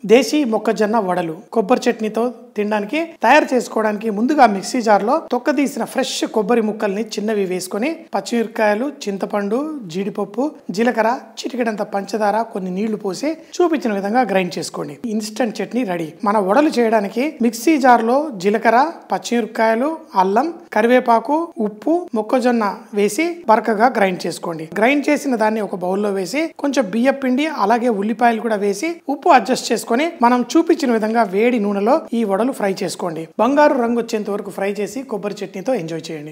దేశీ మొక్కజొన్న వడలు కొబ్బరి చట్నీతో తినడానికి తయారు చేసుకోవడానికి ముందుగా మిక్సీ జార్లో తొక్కదీసిన ఫ్రెష్ కొబ్బరి ముక్కల్ని చిన్నవి వేసుకొని పచ్చిమిరపకాయలు చింతపండు జీడిపప్పు జీలకర్ర చిటికెడంత పంచదార కొన్ని నీళ్లు పోసి చూపించిన విధంగా గ్రైండ్ చేసుకోండి ఇన్స్టంట్ చట్నీ రెడీ మన వడలు చేయడానికి మిక్సీ జార్లో జీలకర్ర పచ్చిమిరపకాయలు అల్లం కరివేపాకు ఉప్పు మొక్కజొన్న వేసి బరకగా గ్రైండ్ చేసుకోండి గ్రైండ్ చేసిన దాన్ని ఒక బౌల్లో వేసి కొంచెం బియ్య పిండి అలాగే ఉల్లిపాయలు కూడా వేసి ఉప్పు అడ్జస్ట్ చేసుకొని మనం చూపించిన విధంగా వేడి నూనెలో ఈ వడలు ఫ్రై చేసుకోండి బంగారు రంగు వచ్చేంత వరకు ఫ్రై చేసి కొబ్బరి చట్నీతో ఎంజాయ్ చేయండి